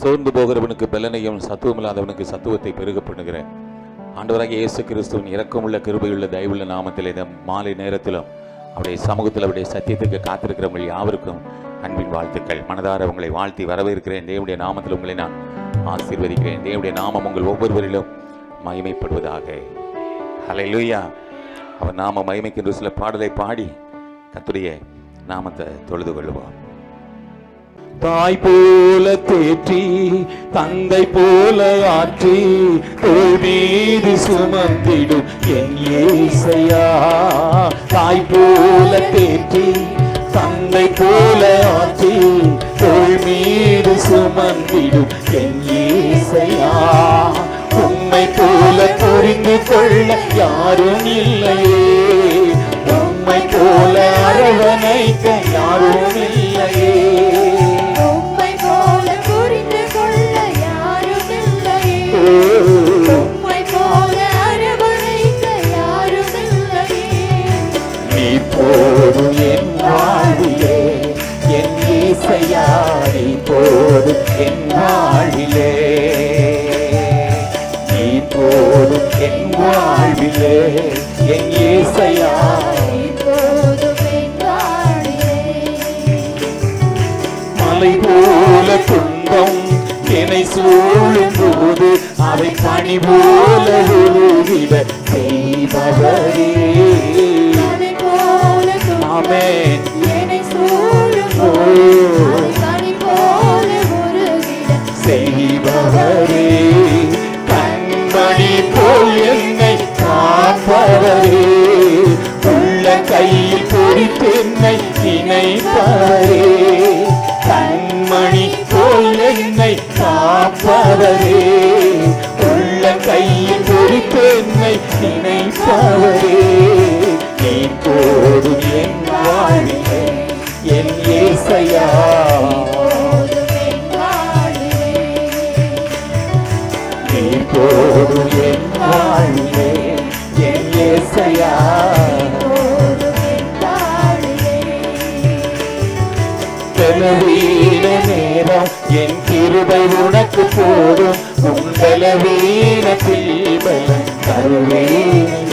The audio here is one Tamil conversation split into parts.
சோர்ந்து போகிறவனுக்கு பலனையும் சத்துவமில்லாதவனுக்கு சத்துவத்தை பெருக பண்ணுகிறேன் ஆண்டவராகிய இயேசு கிறிஸ்துவின் இரக்கமுள்ள கிருபையுள்ள தயவுள்ள நாமத்தில் இந்த மாலை நேரத்திலும் அவருடைய சமூகத்தில் அவருடைய சத்தியத்துக்கு காத்திருக்கிறவங்கள் யாவருக்கும் அன்பின் வாழ்த்துக்கள் மனதார உங்களை வாழ்த்தி வரவேற்கிறேன் தேவனுடைய நாமத்தில் உங்களை நான் ஆசீர்வதிக்கிறேன் தேவனுடைய நாமம் உங்கள் ஒவ்வொருவரிலும் மகிமைப்படுவதாக ஹalleluya அவர் நாம மகிமைக்கின்ற சில பாடலை பாடி கர்த்தருடைய நாமத்தை தொழுது கொள்வோம் தாய் போல தேற்றி தந்தை போல ஆற்றி தோல் மீது சுமந்திடும் என் ஏசையா தாய் போல தேற்றி தந்தை போல ஆற்றி தோல் மீது சுமந்திடும் என் ஏசையா உம்மை போல புரிந்து கொள்ள யாரும் இல்லையே உம்மை போல அரவணைக்க யாரும் இல்லையே உம்மை போல புரிந்து கொள்ள யாரும் இல்லையே உம்மை போல அரவணைக்க யாரும் இல்லையே நீ போதும் என் வாழ்விலே என் இசையா நீ போதும் என் வாழ்விலே நீ போதும் என் வாழ்விலே என் இசையா இப்போதும் என் வாழிலே மலை போல துன்பம் என்னை சூழும் போது அதை பனி போல உருகிட செய்பவரே அதை போல ஆமென். என்னை சூழும் போது அதை பனி போல உருகிட செய்பவரே கண்மணி போல் என்னை காப்பவரே உள்ள கையில் பொறித்து என்னை நினைப்பவரே கண்மணி போல் என்னை காப்பவரே உள்ள கையில் பொறித்து என்னை நினைப்பவரே நீ போதும் என் வாழ்விலே என் ஏசையா இப்போதும் என் வாழிலே நீ போதும் என் வாழ்விலே என் ஏசையா இப்போதும் என் வாழிலே பலவீன நேரம் என் கிருபை உனக்கு போதும் உங்களவீன பீபலம் தருவேன்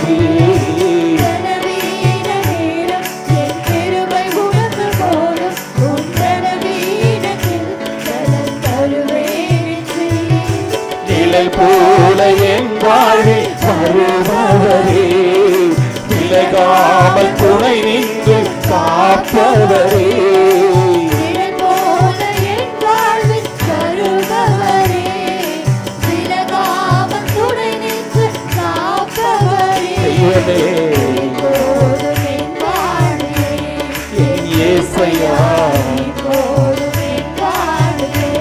கனவீன நேரம் என் கிருபை உனக்கு போதும் உன் கனவீனத்தில் பலன் தருவேன் நிழல் போல என் வாழ்வில் வருபவரே விலகாமல் துணை நின்று காப்பவரே நிழல் போல என் வாழ்வில் வருபவரே விலகாமல் துணை நின்று காப்பவரே தெய்வமே இப்போதும் என் வாழிலே என் ஏசையா இப்போதும் என் வாழிலே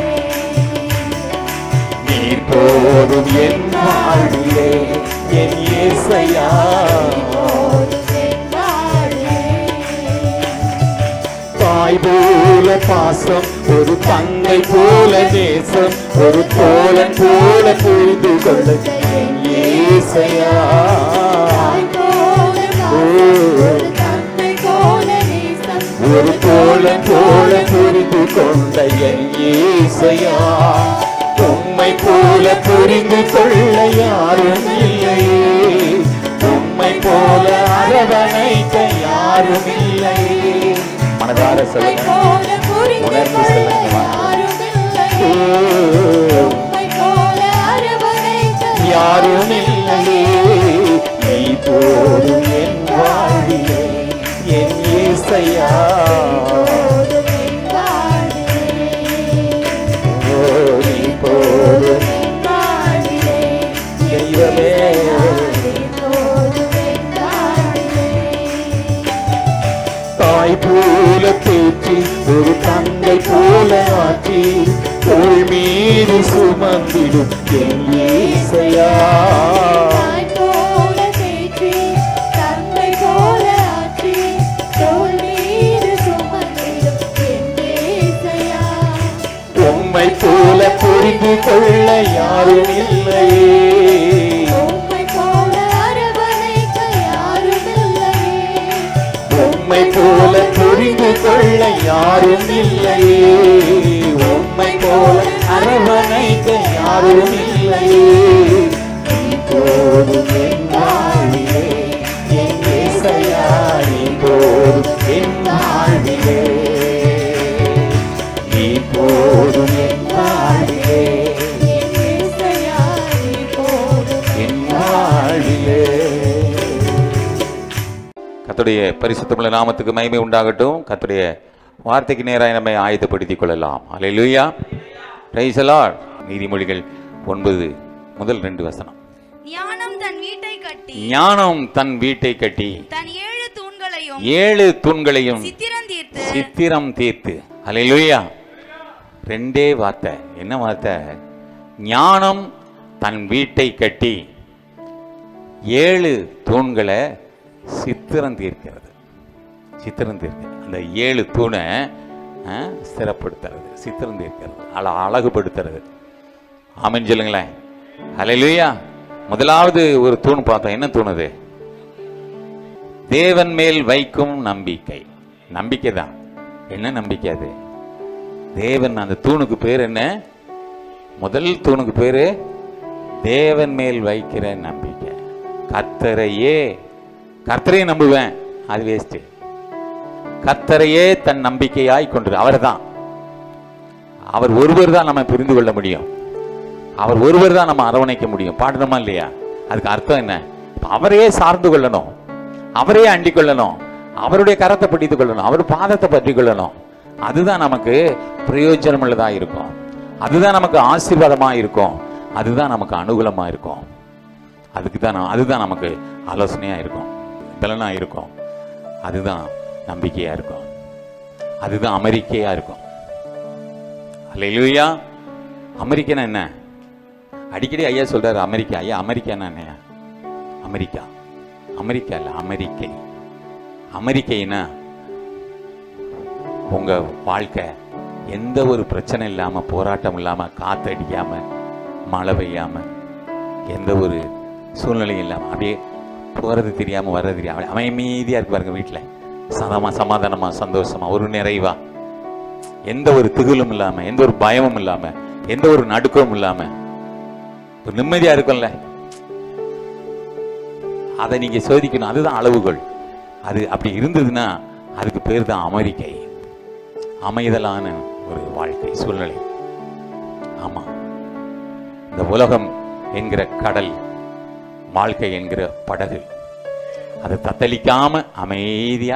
நீர் போதும் என் வாழ்விலே என் ஏசையா இப்போதும் என் வாழிலே தாய் போல பாசம் ஒரு தங்கை போல நேசம் ஒரு தோழன் போல புரிந்து கொள்ள என் ஏசையா தாய் போல பாசம், ஒரு தந்தை போல நேசம், ஒரு தோழன் போல புரிந்து கொண்ட என் ஏசையா உம்மை போல புரிந்து கொள்ள யாரும் இல்லையே உம்மை போல அரவணைக்க யாரும் இல்லையே மனதார உம்மை சொல்லுங்க போல புரிந்து உணர்ந்து கொள்ள சொல்லுங்க. யாரும் இல்லையே. உம்மை போல அரவணைக்க யாரும் இல்லையே நீ போதும் என் வாழ்விலே என் ஏசையா இப்போதும் என் வாழிலே. ஓ, நீ போதும் என் வாழிலே. தெய்வமே இப்போதும் என் வாழிலே. தாய் போல தேற்றி ஒரு தந்தை போல ஆற்றி தோள் மீது சுமந்திடும் என் ஏசையா தாய் போல தேற்றி, தந்தை போல ஆற்றி, தோள் மீது சுமந்திடும் என் இயேசையா. உம்மை போல புரிந்து கொள்ள யாரும் இல்லையே உம்மை போல அரவணைக்க யாரும் இல்லையே. உம்மை போல புரிந்து கொள்ள யாரும் இல்லையே உம்மை போல அரவணை யாரும் இல்லையே நீ போதும் என் வாழ்விலே என் ஏசையா நீ போதும் என் வாழ்விலே நீ போதும் என் வாழ்விலே என் இசையா நீ போதும் என் வாழ்விலே கர்த்தருடைய பரிசுத்தமுள்ள நாமத்துக்கு மகிமை உண்டாகட்டும் கர்த்தருடைய வார்த்தைக்கு நேராக நம்மை ஆயத்தப்படுத்திக் கொள்ளலாம் அல்லேலூயா பிரைஸ் லார்ட் நீதிமொழிகள் ஒன்பது முதல் ரெண்டு வசனம் ஞானம் தன் வீட்டை கட்டி ஞானம் தன் வீட்டை கட்டி தன் ஏழு தூண்களையும் ஏழு தூண்களையும் சித்திரம் தீர்த்து சித்திரம் தீர்த்து அல்லேலூயா ரெண்டே வார்த்தை என்ன வார்த்தை ஞானம் தன் வீட்டை கட்டி ஏழு தூண்களை சித்திரம் தீர்க்கிறது சித்திரம் தீர்க்கிறது அந்த ஏழு தூணை ஆ, ஸ்திரப்படுத்துறது சித்திரம் தீர்க்கிறது அழ அழகுபடுத்துறது ஆமென் சொல்லுங்களேன் அல்லேலூயா முதலாவது ஒரு தூண் பார்த்தோம் என்ன தூண் அது தேவன் மேல் வைக்கும் நம்பிக்கை நம்பிக்கை தான் என்ன நம்பிக்கை அது தேவன் அந்த தூணுக்கு பேர் என்ன முதல் தூணுக்கு பேரு தேவன் மேல் வைக்கிற நம்பிக்கை கர்த்தரையே கர்த்தரையே நம்புவேன் அது வேஸ்ட் கர்த்தரையே தன் நம்பிக்கையாய் கொண்டு அவர் தான் அவர் ஒருவர் தான் நம்ம புரிந்து கொள்ள முடியும் அவர் ஒருவர் தான் நம்ம அரவணைக்க முடியும் பாடணுமா இல்லையா அதுக்கு அர்த்தம் என்ன அவரையே சார்ந்து கொள்ளணும் அவரையே அண்டிக் கொள்ளணும் அவருடைய கரத்தை பிடித்துக் கொள்ளணும் அவர் பாதத்தை பற்றி கொள்ளணும் அதுதான் நமக்கு பிரயோஜனம் உள்ளதா இருக்கும் அதுதான் நமக்கு ஆசீர்வாதமா இருக்கும் அதுதான் நமக்கு அனுகூலமா இருக்கும் அதுக்கு தான் நா- அதுதான் நமக்கு ஆலோசனையா இருக்கும் பலனா இருக்கும் அதுதான் நம்பிக்கையா இருக்கும் அதுதான் அமெரிக்கையா இருக்கும் அல்லேலூயா அமெரிக்கனா என்ன அடிக்கடி ஐயா சொல்றாரு அமெரிக்கா ஐயா அமெரிக்கானா என்ன அமெரிக்கா அமெரிக்கா இல்ல அமெரிக்கை அமெரிக்கைனா உங்க வாழ்க்கை எந்த ஒரு பிரச்சனை இல்லாம போராட்டம் இல்லாம காத்து அடிக்காம மழை பெய்யாம எந்த ஒரு சூழ்நிலையும் இல்லாம அப்படியே போறது தெரியாம வர்றது தெரியாம அமைதியா இருக்கு பாருங்க வீட்டுல சதமா சமாதானமா சந்தோஷமா ஒரு நிறைவா எந்த ஒரு திகிலும் இல்லாம எந்த ஒரு பயமும் இல்லாம எந்த ஒரு நடுக்கமும் இல்லாம ஒரு நிம்மதியா இருக்கும்ல அதை நீங்க சோதிக்கணும் அதுதான் அளவுகோல் அது அப்படி இருந்ததுன்னா அதுக்கு பேர் தான் அமெரிக்கை அமைதலான ஒரு வாழ்க்கை சூழ்நிலை ஆமா இந்த உலகம் என்கிற கடல் வாழ்க்கை என்கிற படகு அதை தத்தளிக்காம அமைதியா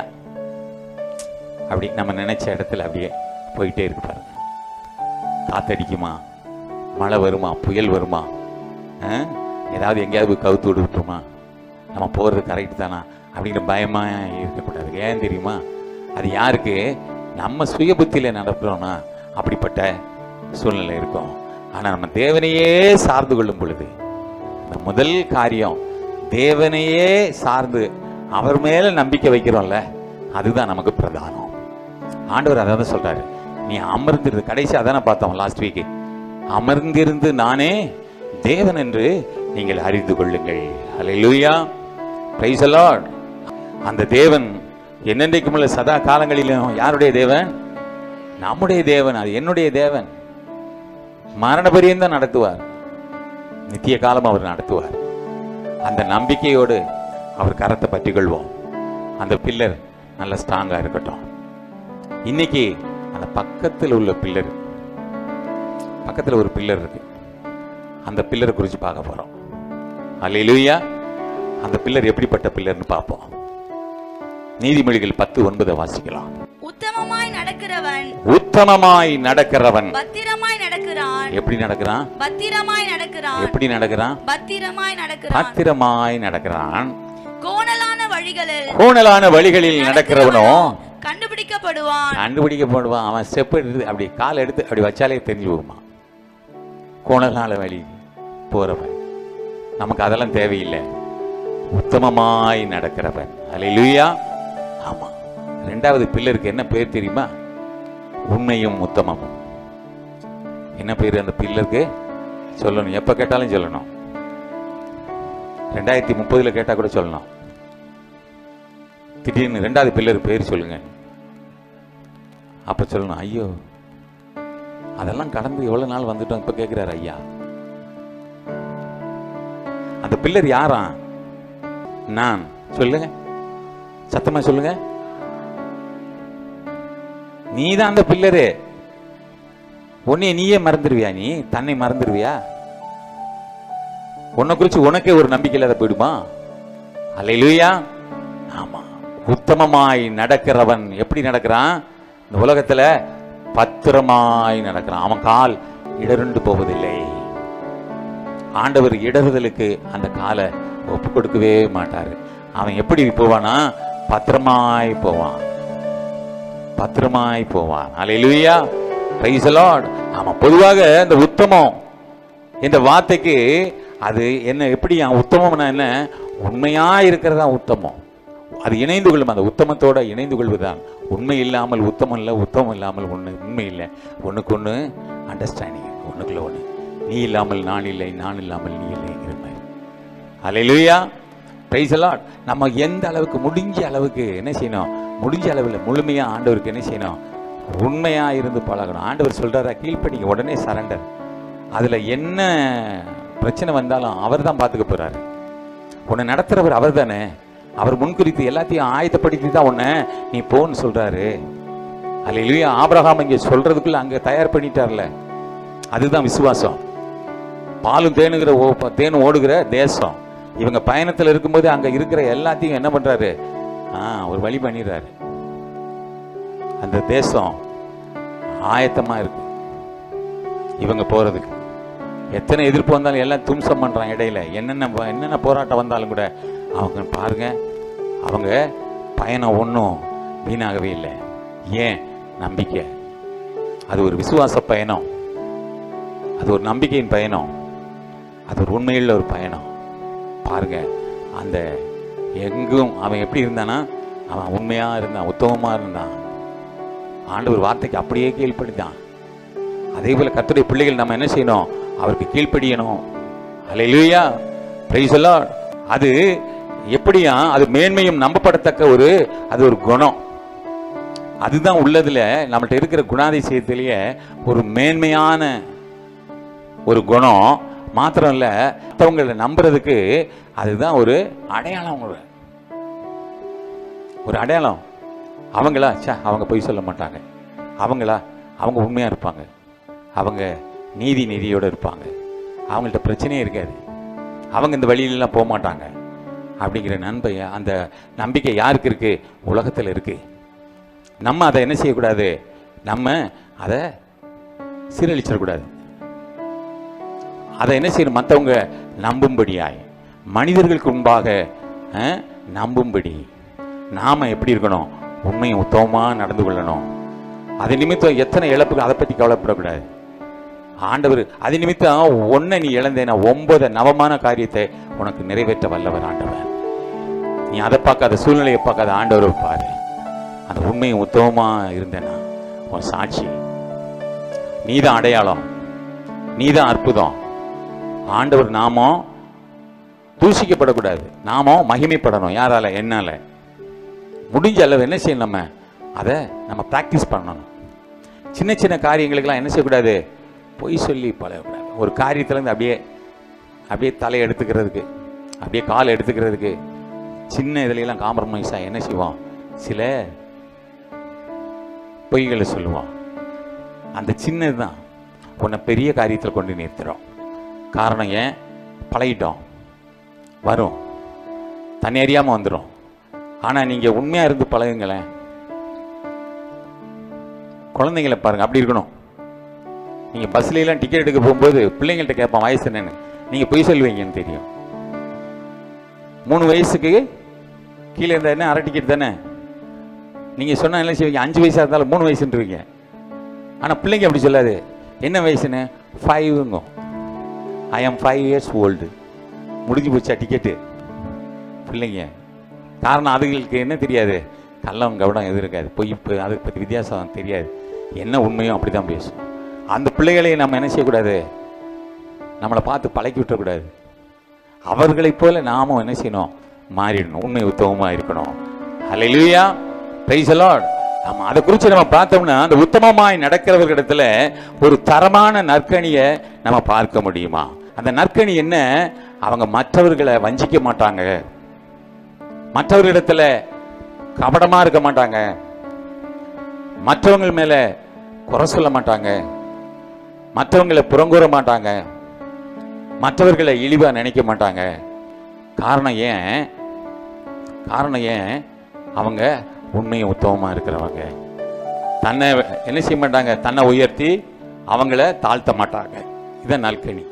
அப்படி நம்ம நினைச்ச இடத்துல அப்படியே போயிட்டே இருக்கு பாருங்க காத்தடிக்குமா மழை வருமா புயல் வருமா ஆ? ஏதாவது எங்கேயாவது போய் கவுத்து விட்டுருமா நம்ம போகிறது கரெக்ட் தானா அப்படிங்கிற பயமா இருக்கக்கூடாது ஏன் தெரியுமா அது யாருக்கு நம்ம சுய புத்தியில் நடக்கிறோம்னா அப்படிப்பட்ட சூழ்நிலை இருக்கும் ஆனால் நம்ம தேவனையே சார்ந்து கொள்ளும் பொழுது இந்த முதல் காரியம் தேவனையே சார்ந்து அவர் மேல நம்பிக்கை வைக்கிறோம்ல அதுதான் நமக்கு பிரதானம் ஆண்டவர் அதை தான் சொல்றாரு நீ அமர்ந்திருந்து கடைசி அதானே பார்த்தோம் லாஸ்ட் வீக் அமர்ந்திருந்து நானே தேவன் என்று நீங்கள் அறிந்து கொள்ளுங்கள் ஹalleluya praise the lord அந்த தேவன் என்னென்றைக்கும் உள்ள சதா காலங்களிலும் யாருடைய தேவன் நம்முடைய தேவன் அது என்னுடைய தேவன் மரண பரியந்தம் நடத்துவார் நித்திய காலம் அவர் நடத்துவார் அந்த நம்பிக்கையோடு அவர் கரத்தை பற்றிக் கொள்வோம் அந்த பில்லர் நல்ல ஸ்ட்ராங்கா இருக்கட்டும் இன்னைக்கு அந்த பக்கத்தில் உள்ள பில்லர் பக்கத்தில் ஒரு பில்லர் இருக்கு அந்த பில்லரை குறித்து பார்க்க போறோம் அல்லேலூயா அந்த பில்லர் எப்படிப்பட்ட பில்லர்னு பார்ப்போம் நீதிமொழிகள் பத்து ஒன்பதை வாசிக்கலாம் உத்தமமாய் நடக்கிறவன் உத்தமமாய் நடக்கிறவன் பத்திரமாய் நடக்கிறான் எப்படி நடக்கிறான் பத்திரமாய் நடக்கிறான் எப்படி நடக்கிறான் பத்திரமாய் நடக்கிறான் பத்திரமாய் நடக்கிறான் கோணலான வழிகளில் கோணலான வழிகளில் நடக்கிறவனோ கண்டுபிடிக்கப்படுவான் கண்டுபிடிக்க போடுவான் அவன் ஸ்டெப் எடுத்து அப்படி கால் எடுத்து அப்படி வச்சாலே தெரிஞ்சு போகுமா கோணலான வழி போறவன் நமக்கு அதெல்லாம் தேவையில்லை உத்தமமாய் நடக்கிறவன் அல்லேலூயா ஆமா ரெண்டாவது பில்லருக்கு என்ன பேர் தெரியுமா உண்மையும் உத்தமமும் என்ன பேர் அந்த பில்லருக்கு சொல்லணும் எப்ப கேட்டாலும் சொல்லணும் ரெண்டாயிரத்தி முப்பதுல கேட்டா கூட சொல்லணும் திடீர்னு ரெண்டாவது பில்லர் பேர் சொல்லுங்க அப்ப சொல்லணும் ஐயோ அதெல்லாம் கடந்து எவ்வளவு நாள் வந்துட்டோம் இப்ப கேட்கிறாரு ஐயா அந்த பில்லர் யாரா நான் சொல்லுங்க சத்தமா சொல்லுங்க நீ தான் அந்த பில்லரு உன்னைய நீயே மறந்துடுவியா நீ தன்னை மறந்துடுவியா உன்னை குறிச்சு உனக்கே ஒரு நம்பிக்கை இல்லாத போயிடுமா அல்லையிலுயா ஆமா உத்தமமாய் நடக்கிறவன் எப்படி நடக்கிறான் இந்த உலகத்துல பத்திரமாய் நடக்கிறான் அவன் கால் இடருண்டு போவதில்லை ஆண்டவர் இடறுதலுக்கு அந்த காலை ஒப்பு கொடுக்கவே மாட்டாரு அவன் எப்படி போவானா பத்திரமாய் போவான் பத்திரமாய் போவான் அல்லேலூயா பிரைஸ் லார்ட் ஆமா பொதுவாக இந்த உத்தமம் இந்த வார்த்தைக்கு அது என்ன எப்படி உத்தமம்னா என்ன உண்மையா இருக்கிறதா உத்தமம் அது இணைந்து கொள்ளும் அந்த உத்தமத்தோட இணைந்து கொள்வதுதான் உண்மை இல்லாமல் உத்தமம் இல்லை உத்தமம் இல்லாமல் ஒன்று உண்மை இல்லை ஒண்ணுக்கு ஒன்று அண்டர்ஸ்டாண்டிங் ஒண்ணுக்குள்ள ஒன்று நீ இல்லாமல் நான் இல்லை நான் இல்லாமல் நீ இல்லைங்கிற மாதிரி அலையிலுயா பிரைஸ் லார்ட் நம்ம எந்த அளவுக்கு முடிஞ்ச அளவுக்கு என்ன செய்யணும் முடிஞ்ச அளவில் முழுமையா ஆண்டவருக்கு என்ன செய்யணும் உண்மையா இருந்து பழகணும் ஆண்டவர் சொல்றாரா கீழ்ப்படிங்க உடனே சரண்டர் அதுல என்ன பிரச்சனை வந்தாலும் அவர் தான் பார்த்துக்க போறாரு உன்னை நடத்துறவர் அவர் தானே அவர் முன்குறித்து எல்லாத்தையும் ஆயத்தப்படுத்தி தான் உன்னை நீ போன்னு சொல்றாரு அல்லையா ஆபிரகாம் இங்க சொல்றதுக்குள்ள அங்க தயார் பண்ணிட்டார்ல அதுதான் விசுவாசம் பாலும் தேனுங்கிற ஓ- தேன் ஓடுகிற தேசம் இவங்க பயணத்துல இருக்கும்போது அங்க இருக்கிற எல்லாத்தையும் என்ன பண்றாரு ஆ ஒரு வழி பண்ணிடுறாரு அந்த தேசம் ஆயத்தமா இருக்கு இவங்க போறதுக்கு எத்தனை எதிர்ப்பு வந்தாலும் எல்லாம் தும்சம் பண்றான் இடையில என்னென்ன ப- என்னென்ன போராட்டம் வந்தாலும் கூட அவங்க பாருங்க அவங்க பயணம் ஒன்றும் வீணாகவே இல்லை ஏன் நம்பிக்கை அது ஒரு விசுவாச பயணம் அது ஒரு நம்பிக்கையின் பயணம் அது ஒரு உண்மையுள்ள ஒரு பயணம் பாருங்க அந்த எங்கும் அவன் எப்படி இருந்தானா அவன் உண்மையா இருந்தான் உத்தமமா இருந்தான் ஆண்டவர் வார்த்தைக்கு அப்படியே கீழ்ப்படித்தான் அதே போல கர்த்தருடைய பிள்ளைகள் நம்ம என்ன செய்யணும் அவருக்கு கீழ்ப்படியணும் அல்லேலூயா பிரைஸ் லார்ட் அது எப்படியா அது மேன்மையும் நம்பப்படத்தக்க ஒரு அது ஒரு குணம் அதுதான் உள்ளதுல நம்மள்ட்ட இருக்கிற குணாதிசயத்திலேயே ஒரு மேன்மையான ஒரு குணம் மாத்திரம் இல்ல மற்றவங்களை நம்புறதுக்கு அதுதான் ஒரு அடையாளம் ஒரு ஒரு அடையாளம் அவங்களா ச்சே அவங்க பொய் சொல்ல மாட்டாங்க அவங்களா அவங்க உண்மையா இருப்பாங்க அவங்க நீதி நெறியோட இருப்பாங்க அவங்கள்ட்ட பிரச்சனையே இருக்காது அவங்க இந்த வழியிலலாம் போக மாட்டாங்க அப்படிங்கிற நண்பை அந்த நம்பிக்கை யாருக்கு இருக்கு உலகத்தில் இருக்கு நம்ம அதை என்ன செய்யக்கூடாது நம்ம அதை சீரழிச்சிடக்கூடாது அதை என்ன செய்யணும் மற்றவங்க நம்பும்படியாய் மனிதர்களுக்கு முன்பாக அஹ், நம்பும்படி நாம எப்படி இருக்கணும் உண்மையை உத்தமமா நடந்து கொள்ளணும் அது நிமித்தம் எத்தனை இழப்புகள் அதை பத்தி கவலைப்படக்கூடாது ஆண்டவர் அது நிமித்தம் ஒன்னை நீ இழந்தேனா ஒன்பது நவமான காரியத்தை உனக்கு நிறைவேற்ற வல்லவர் ஆண்டவர் நீ அதை பார்க்காத சூழ்நிலையை பார்க்காத ஆண்டவரை பாரு அந்த உண்மையை உத்தமமா இருந்தேனா உன் சாட்சி நீதான் அடையாளம் நீதான் அற்புதம் ஆண்டவர் நாமம் தூஷிக்கப்படக்கூடாது நாமம் மகிமைப்படணும் யாரால என்னால முடிஞ்ச அளவு என்ன செய்யணும் நம்ம அதை நம்ம ப்ராக்டிஸ் பண்ணணும் சின்ன சின்ன காரியங்களுக்கெல்லாம் என்ன செய்யக்கூடாது பொய் சொல்லி பழகக்கூடாது ஒரு காரியத்துலேருந்து அப்படியே அப்படியே தலை எடுத்துக்கிறதுக்கு அப்படியே கால் எடுத்துக்கிறதுக்கு சின்ன இதுலையெல்லாம் காம்ப்ரமைஸாக என்ன செய்வோம் சில பொய்களை சொல்லுவோம் அந்த சின்னது தான் உன்னை பெரிய காரியத்தில் கொண்டு நிறுத்துறோம் காரணம் ஏன் பழகிட்டோம் வரும் தண்ணி அறியாமல் வந்துடும் ஆனால் நீங்கள் உண்மையாக இருந்து பழகுங்களேன் குழந்தைங்களை பாருங்க அப்படி இருக்கணும் நீங்கள் பஸ்லாம் டிக்கெட் எடுக்க போகும்போது பிள்ளைங்கள்ட்ட கேட்பான் வயசு என்னன்னு நீங்கள் பொய் சொல்லுவீங்கன்னு தெரியும் மூணு வயசுக்கு கீழே இருந்தா என்ன அரை டிக்கெட் தானே நீங்கள் சொன்னால் என்ன செய்வீங்க அஞ்சு வயசாக இருந்தாலும் மூணு வயசுன்றீங்க ஆனால் பிள்ளைங்க அப்படி சொல்லாது என்ன வயசுன்னு ஃபைவுங்க ஐ ஆம் ஃபைவ் இயர்ஸ் ஓல்டு முடிஞ்சு போச்சா டிக்கெட்டு பிள்ளைங்க காரணம் அதுகளுக்கு என்ன தெரியாது கள்ளம் கவனம் எதுவும் இருக்காது பொய் பொய் அதை பற்றி வித்தியாசம் தெரியாது என்ன உண்மையோ அப்படி தான் பேசும் அந்த பிள்ளைகளை நம்ம என்ன செய்யக்கூடாது நம்மளை பார்த்து பழக்கி விட்டுறக்கூடாது அவர்களைப் போல நாமும் என்ன செய்யணும் மாறிடணும் உண்மை உத்தமமாக இருக்கணும் ஹalleluya praise the lord ஆமா அதை குறித்து நம்ம பார்த்தோம்னா அந்த உத்தமமாய் நடக்கிறவர்களிடத்துல ஒரு தரமான நற்கனியை நம்ம பார்க்க முடியுமா அந்த நற்கனி என்ன அவங்க மற்றவர்களை வஞ்சிக்க மாட்டாங்க மற்றவர்களிடத்துல கபடமா இருக்க மாட்டாங்க மற்றவங்க மேல குறை சொல்ல மாட்டாங்க மற்றவங்களை புறங்கூற மாட்டாங்க மற்றவர்களை இழிவா நினைக்க மாட்டாங்க காரணம் ஏன் காரணம் ஏன் அவங்க உண்மையும் உத்தமமா இருக்கிறவங்க தன்னை என்ன செய்ய மாட்டாங்க தன்னை உயர்த்தி அவங்கள தாழ்த்த மாட்டாங்க இதான் நல்கனி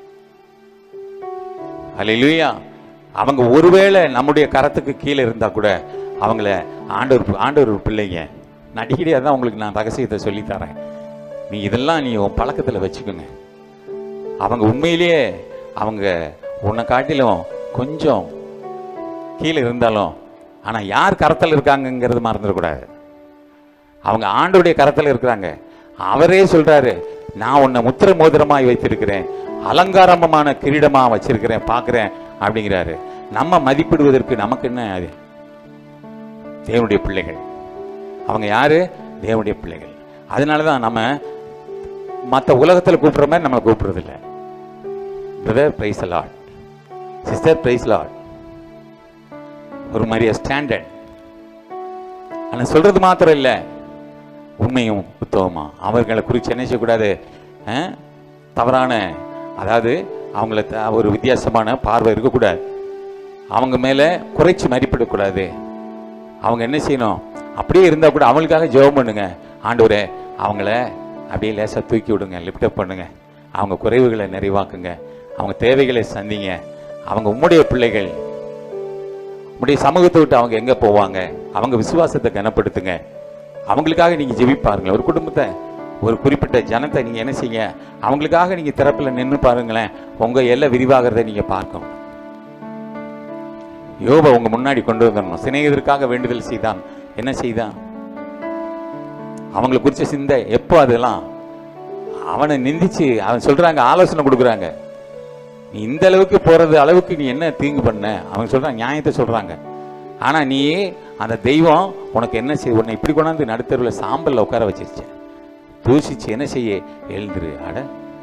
அல்லேலூயா அவங்க ஒருவேளை நம்முடைய கரத்துக்கு கீழே இருந்தா கூட அவங்கள ஆண்டவர் ஆண்டவர் பிள்ளைங்க நான் அடிக்கடி அதான் உங்களுக்கு நான் ரகசியத்தை சொல்லித் தரேன் நீ இதெல்லாம் நீ உன் பழக்கத்தில் வச்சுக்கோங்க அவங்க உண்மையிலேயே அவங்க உன்னை காட்டிலும் கொஞ்சம் கீழே இருந்தாலும் ஆனால் யார் கரத்தில் இருக்காங்கங்கிறது மறந்துடக்கூடாது அவங்க ஆண்டோடைய கரத்தில் இருக்கிறாங்க அவரே சொல்றாரு நான் உன்னை முத்திர மோதிரமாய் வைத்திருக்கிறேன் அலங்காரமான கிரீடமா வச்சிருக்கிறேன் பார்க்கிறேன் அப்படிங்கிறாரு நம்ம மதிப்பிடுவதற்கு நமக்கு என்ன அது தேவனுடைய பிள்ளைகள் அவங்க யாரு தேவனுடைய பிள்ளைகள் அதனால தான் நம்ம மற்ற உலகத்தில் கூப்பிடுற மாதிரி நம்மளை கூப்பிடுறது இல்லை brother price lot sister price lot ஒரு மாதிரியா ஸ்டாண்டர்ட் ஆனால் சொல்றது மாத்திரம் இல்லை உண்மையும் உத்தவமா அவர்களை குறித்து என்ன செய்யக்கூடாது அஹ், தவறான அதாவது அவங்கள த- ஒரு வித்தியாசமான பார்வை இருக்கக்கூடாது அவங்க மேலே குறைச்சி மதிப்பிடக்கூடாது அவங்க என்ன செய்யணும் அப்படியே இருந்தால் கூட அவங்களுக்காக ஜெபம் பண்ணுங்க ஆண்டவரே அவங்கள அப்படியே லேசாக தூக்கி விடுங்க லிஃப்ட் அப் பண்ணுங்க அவங்க குறைவுகளை நிறைவாக்குங்க அவங்க தேவைகளை சந்திங்க அவங்க உம்முடைய பிள்ளைகள் உம்முடைய சமூகத்தை விட்டு அவங்க எங்கே போவாங்க அவங்க விசுவாசத்தை கனப்படுத்துங்க அவங்களுக்காக நீங்கள் ஜெபிப்பாருங்களேன் ஒரு குடும்பத்தை ஒரு குறிப்பிட்ட ஜனத்தை நீங்கள் என்ன செய்யுங்க அவங்களுக்காக நீங்கள் திறப்பில் நின்று பாருங்களேன் உங்கள் எல்லை விரிவாகிறதை நீங்கள் பார்க்கணும் யோபை உங்க முன்னாடி கொண்டு வந்துடணும் சிநேகிதருக்காக வேண்டுதல் செய்தான் என்ன செய்தான் அவங்களை குறிச்ச சிந்தை எப்போ அதெல்லாம் அவனை நிந்திச்சு அவன் சொல்றாங்க ஆலோசனை கொடுக்குறாங்க நீ இந்த அளவுக்கு போறது அளவுக்கு நீ என்ன தீங்கு பண்ண அவங்க சொல்றாங்க நியாயத்தை சொல்றாங்க ஆனா நீ அந்த தெய்வம் உனக்கு என்ன செய்ய உன்னை இப்படி கொண்டாந்து நடுத்தருவில் சாம்பல்ல உட்கார வச்சிருச்சு தூசிச்சு என்ன செய்ய எழுந்துரு அட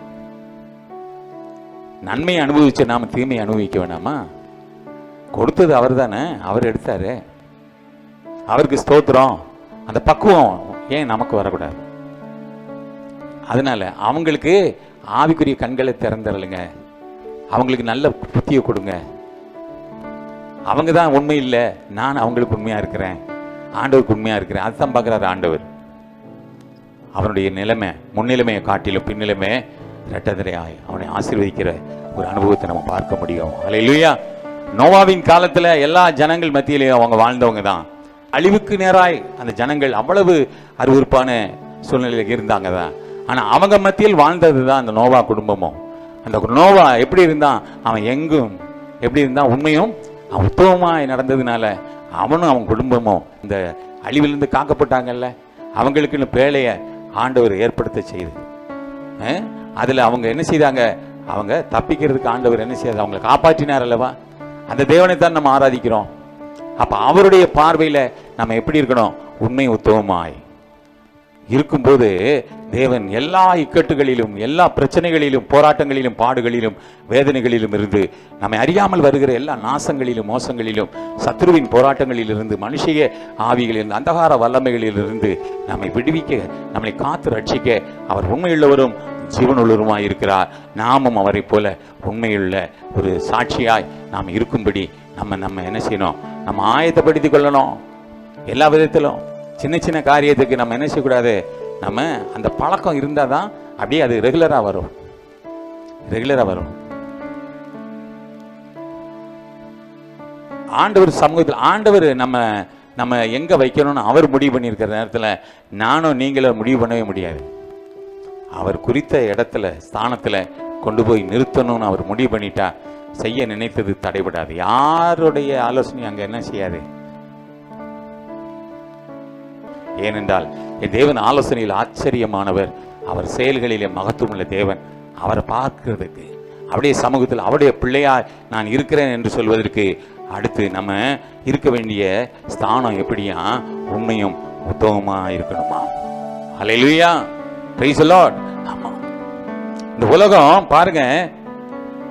நன்மையை அனுபவிச்ச நாம தீமையை அனுபவிக்க வேணாமா கொடுத்தது அவர் தானே அவர் எடுத்தாரு அவருக்கு ஸ்தோத்திரம் அந்த பக்குவம் ஏன் நமக்கு வரக்கூடாது அதனால அவங்களுக்கு ஆவிக்குரிய கண்களை திறந்துடலுங்க அவங்களுக்கு நல்ல புத்தியை கொடுங்க அவங்க தான் உண்மை இல்லை நான் அவங்களுக்கு உண்மையா இருக்கிறேன் ஆண்டவருக்கு உண்மையா இருக்கிறேன் அதுதான் பார்க்குறாரு ஆண்டவர் அவனுடைய நிலைமை முன்னிலைமையை காட்டிலும் பின்னிலைமை ரெட்டதிரையாய் அவனை ஆசீர்வதிக்கிற ஒரு அனுபவத்தை நம்ம பார்க்க முடியும் அல்லேலூயா நோவாவின் காலத்துல எல்லா ஜனங்கள் மத்தியிலையும் அவங்க வாழ்ந்தவங்க தான் அழிவுக்கு நேராய் அந்த ஜனங்கள் அவ்வளவு அருவருப்பான சூழ்நிலையில் இருந்தாங்க தான் ஆனா அவங்க மத்தியில் வாழ்ந்தது தான் அந்த நோவா குடும்பமும் அந்த நோவா எப்படி இருந்தான் அவன் எங்கும் எப்படி இருந்தான் உண்மையும் அவன் உத்தமமாய் நடந்ததுனால அவனும் அவன் குடும்பமும் இந்த அழிவிலிருந்து காக்கப்பட்டாங்கல்ல அவங்களுக்குன்னு பேழையை ஆண்டவர் ஏற்படுத்த செய்து அஹ், அதுல அவங்க என்ன செய்தாங்க அவங்க தப்பிக்கிறதுக்கு ஆண்டவர் என்ன செய்தார் அவங்களை காப்பாற்றினார் அல்லவா அந்த தேவனை தான் நம்ம ஆராதிக்கிறோம் அப்ப அவருடைய பார்வையில நம்ம எப்படி இருக்கணும் உண்மை உத்தவமாய் இருக்கும்போது தேவன் எல்லா இக்கட்டுகளிலும் எல்லா பிரச்சனைகளிலும் போராட்டங்களிலும் பாடுகளிலும் வேதனைகளிலும் இருந்து நம்மை அறியாமல் வருகிற எல்லா நாசங்களிலும் மோசங்களிலும் சத்ருவின் போராட்டங்களிலிருந்து மனுஷிய ஆவிகளிலிருந்து அந்தகார வல்லமைகளிலிருந்து நம்மை விடுவிக்க நம்மை காத்து ரட்சிக்க அவர் உண்மையுள்ளவரும் ஜீவனுள்ளவருமாய் இருக்கிறார் நாமும் அவரைப் போல உண்மையுள்ள ஒரு சாட்சியாய் நாம் இருக்கும்படி நம்ம நம்ம என்ன செய்யணும் நம்ம ஆயத்தப்படுத்திக் கொள்ளணும் எல்லா விதத்திலும் சின்ன சின்ன காரியத்துக்கு நம்ம என்ன செய்யக்கூடாது நம்ம அந்த பழக்கம் இருந்தால் தான் அப்படியே அது ரெகுலராக வரும் ரெகுலராக வரும் ஆண்டவர் சமூகத்தில் ஆண்டவர் நம்ம நம்ம எங்கே வைக்கணும்னு அவர் முடிவு பண்ணியிருக்கிற நேரத்தில் நானும் நீங்களும் முடிவு பண்ணவே முடியாது அவர் குறித்த இடத்துல ஸ்தானத்தில் கொண்டு போய் நிறுத்தணும்னு அவர் முடிவு பண்ணிட்டா செய்ய நினைத்தது தடைபடாது யாருடைய ஆலோசனை அங்கே என்ன செய்யாது ஏனென்றால் என் தேவன் ஆலோசனையில் ஆச்சரியமானவர் அவர் செயல்களிலே மகத்துவமுள்ள தேவன் அவரை பார்க்கிறதுக்கு அவருடைய சமூகத்தில் அவருடைய பிள்ளையா நான் இருக்கிறேன் என்று சொல்வதற்கு அடுத்து நம்ம இருக்க வேண்டிய ஸ்தானம் எப்படியா உண்மையும் உத்தவமா இருக்கணுமா ஹalleluya praise the lord ஆமா இந்த உலகம் பாருங்க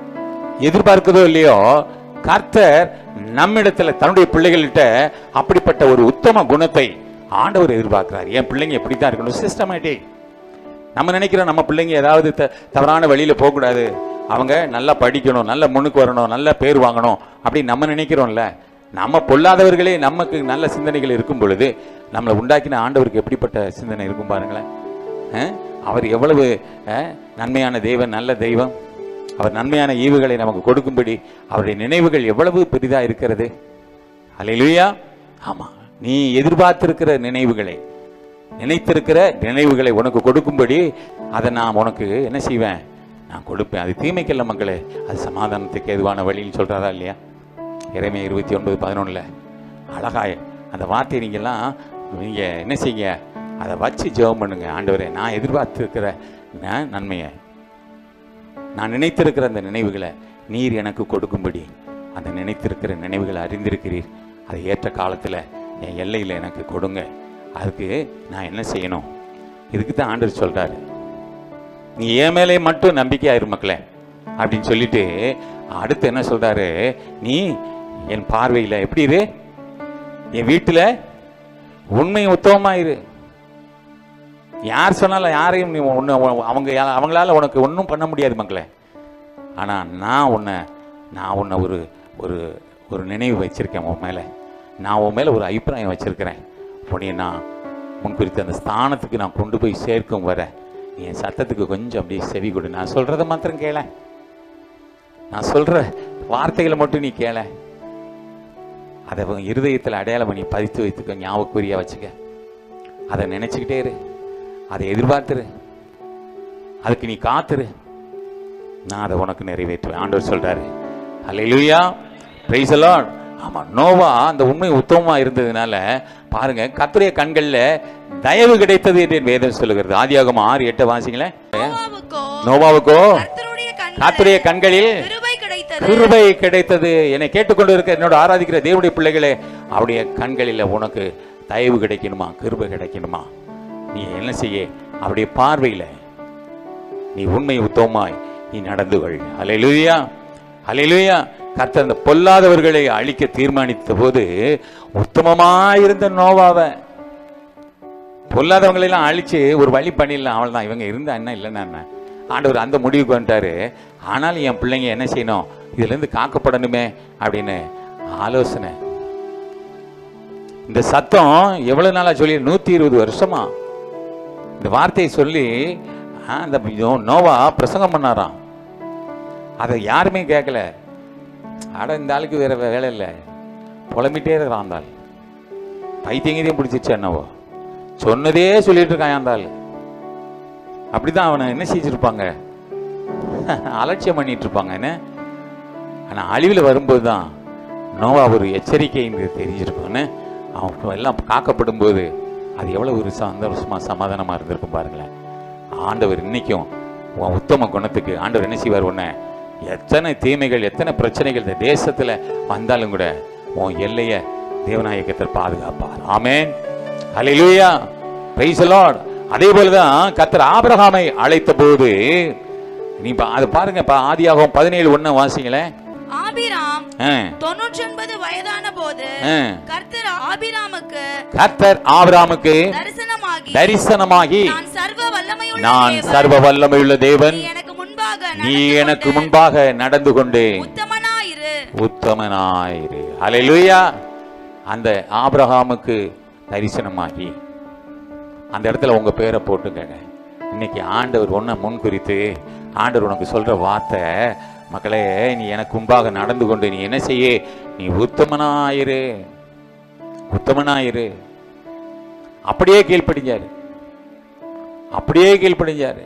எதிர்பார்க்குதோ இல்லையோ கர்த்தர் நம்மிடத்துல தன்னுடைய பிள்ளைகள்கிட்ட அப்படிப்பட்ட ஒரு உத்தம குணத்தை ஆண்டவர் எதிர்பார்க்கிறார் என் பிள்ளைங்க எப்படி தான் இருக்கணும் சிஸ்டமேட்டிக் நம்ம நினைக்கிறோம் நம்ம பிள்ளைங்க ஏதாவது த தவறான வழியில் போகக்கூடாது அவங்க நல்லா படிக்கணும் நல்ல முன்னுக்கு வரணும் நல்ல பேர் வாங்கணும் அப்படின்னு நம்ம நினைக்கிறோம்ல நம்ம பொல்லாதவர்களே நமக்கு நல்ல சிந்தனைகள் இருக்கும் பொழுது நம்மளை உண்டாக்கின ஆண்டவருக்கு எப்படிப்பட்ட சிந்தனை இருக்கும் பாருங்களேன் அஹ்? அவர் எவ்வளவு அஹ், நன்மையான தெய்வம் நல்ல தெய்வம் அவர் நன்மையான ஈவுகளை நமக்கு கொடுக்கும்படி அவருடைய நினைவுகள் எவ்வளவு பெரிதாக இருக்கிறது அல்லேலூயா ஆமா நீ எதிர்பார்த்திருக்கிற நினைவுகளை நினைத்திருக்கிற நினைவுகளை உனக்கு கொடுக்கும்படி அதை நான் உனக்கு என்ன செய்வேன் நான் கொடுப்பேன் அது தீமைக்கல்ல மக்களே அது சமாதானத்துக்கு எதுவான வழின்னு சொல்றாரா இல்லையா இறைமை இருபத்தி ஒன்பது பதினொன்றில் அழகாய அந்த வார்த்தையை நீங்கள்லாம் நீங்கள் என்ன செய்யுங்க அதை வச்சு ஜெபம் பண்ணுங்க ஆண்டவரே நான் எதிர்பார்த்திருக்கிற ந- நன்மையை நான் நினைத்திருக்கிற அந்த நினைவுகளை நீர் எனக்கு கொடுக்கும்படி அந்த நினைத்திருக்கிற நினைவுகளை அறிந்திருக்கிறீர் அதை ஏற்ற காலத்தில் என் எல்லையில் எனக்கு கொடுங்க அதுக்கு நான் என்ன செய்யணும் இதுக்கு தான் ஆண்டவர் சொல்றாரு நீ என் மேலே மட்டும் நம்பிக்கையா இரு மக்களே அப்படின்னு சொல்லிட்டு அடுத்து என்ன சொல்றாரு நீ என் பார்வையில் எப்படி இரு என் வீட்டில் உண்மை உத்தமமா இரு யார் சொன்னாலும் யாரையும் நீ ஒன்று அவங்க யா- அவங்களால உனக்கு ஒன்றும் பண்ண முடியாது மக்களே ஆனால் நான் உன்னை நான் உன்னை ஒரு ஒரு ஒரு நினைவு வச்சிருக்கேன் உன் மேலே நான் உன் மேலே ஒரு அபிப்பிராயம் வச்சிருக்கிறேன் உன்னைய நான் முன் குறித்த அந்த ஸ்தானத்துக்கு நான் கொண்டு போய் சேர்க்கும் வர நீ என் சத்தத்துக்கு கொஞ்சம் அப்படியே செவி கொடு நான் சொல்கிறத மாத்திரம் கேள நான் சொல்கிற வார்த்தைகளை மட்டும் நீ கேள அதை உன் இருதயத்தில் அடையாளம் பண்ணி பதித்து வைத்துக்க ஞாபகக்குறியா வச்சுக்க அதை நினைச்சுக்கிட்டே இரு அதை எதிர்பார்த்துரு அதுக்கு நீ காத்துரு நான் அதை உனக்கு நிறைவேற்றுவேன் ஆண்டவர் சொல்றாரு அல்லேலூயா பிரைஸ் லார்ட் ஆமா நோவா அந்த உண்மை உத்தமமா இருந்ததுனால பாருங்க கர்த்தருடைய கண்கள்ல தயவு கிடைத்தது என்று வேதம் சொல்லுகிறது ஆதியாகமம் ஆறு எட்டு வாசிங்களேன் நோவாவுக்கோ நோவாவுக்கோ கர்த்தருடைய கர்த்தருடைய கண்களில் கிருபை கிடைத்தது கிருபை கிடைத்தது என்னை கேட்டுக்கொண்டு இருக்க என்னோட ஆராதிக்கிற தேவனுடைய பிள்ளைகளே அவருடைய கண்களில் உனக்கு தயவு கிடைக்கணுமா கிருபை கிடைக்கணுமா நீ என்ன செய்ய அவருடைய பார்வையில் நீ உண்மை உத்தமமாய் நீ நடந்து கொள் அலையிலுயா அலையிலுயா கர்த்தர் அந்த பொல்லாதவர்களை அழிக்க தீர்மானித்த போது உத்தமமாயிருந்த நோவாவை பொல்லாதவங்களை எல்லாம் அழிச்சு ஒரு வழி பண்ணிடலாம் அவள் தான் இவங்க இருந்தா என்ன இல்லைன்னா என்ன ஆண்டவர் அந்த முடிவுக்கு வந்துட்டாரு ஆனாலும் என் பிள்ளைங்க என்ன செய்யணும் இதுல இருந்து காக்கப்படணுமே அப்படின்னு ஆலோசனை இந்த சத்தம் எவ்வளவு நாளா சொல்லி நூத்தி இருபது வருஷமா இந்த வார்த்தையை சொல்லி ஆ, அந்த நோ- நோவா பிரசங்கம் பண்ணாராம் அதை யாருமே கேட்கல அட இந்த ஆளுக்கு வேற வே- வேலை இல்லை புலம்பிட்டே இருக்கிறான் அந்த ஆள் பைத்தியங்கதையும் பிடிச்சிச்சு என்னவோ சொன்னதே சொல்லிட்டு இருக்கான் அந்த ஆள் அப்படிதான் அவனை என்ன செஞ்சிருப்பாங்க அலட்சியம் பண்ணிட்டு இருப்பாங்க என்ன ஆனால் அழிவில் வரும்போது தான் நோவா ஒரு எச்சரிக்கைங்கிறது தெரிஞ்சிருக்கும் என்ன அவன் எல்லாம் காக்கப்படும் போது அது எவ்வளோ ஒரு சந்தோஷமா சமாதானமாக இருந்திருக்கும் பாருங்களேன் ஆண்டவர் இன்னைக்கும் உன் உத்தம குணத்துக்கு ஆண்டவர் என்ன செய்வார் உன்னை எத்தனை தீமைகள் எத்தனை பிரச்சனைகள் இந்த தேசத்தில் வந்தாலும் கூட உன் எல்லையை தேவநாயகத்தில் பாதுகாப்பார் ஆமென் ஹalleluya praise the lord அதே போலதான் கர்த்தர் ஆபிரகாமை அழைத்த போது நீ பா- அது பாருங்க பா- ஆதியாகமம் பதினேழு ஒண்ணு வாசிங்களேன் ஆபிராம் ஆ, தொண்ணூற்றி ஒன்பது வயதான போது ஆ. கர்த்தர் ஆபிராமுக்கு கர்த்தர் ஆபிரகாமுக்கு தரிசனமாகி தரிசனமாகி நான் சர்வ வல்லமையுள்ள நான் தேவன். சர்வ வல்லமையுள்ள தேவன் நீ எனக்கு முன்பாக நீ நடந்து எனக்கு கொண்டு முன்பாக நடந்து கொண்டு உத்தமனாயிரு உத்தமனாயிரு ஹalleluya அந்த ஆபிரகாமுக்கு தரிசனமாகி அந்த இடத்துல உங்க பேரை போட்டுக்கங்க இன்னைக்கு ஆண்டவர் ஒன்றை முன் குறித்து ஆண்டவர் உனக்கு சொல்ற வார்த்தை மக்களே நீ எனக்கு முன்பாக நடந்து கொண்டு நீ என்ன செய்ய நீ உத்தமனாயிரு உத்தமனாயிரு அப்படியே கீழ்ப்படிஞ்சாரு அப்படியே கீழ்ப்படிஞ்சாரு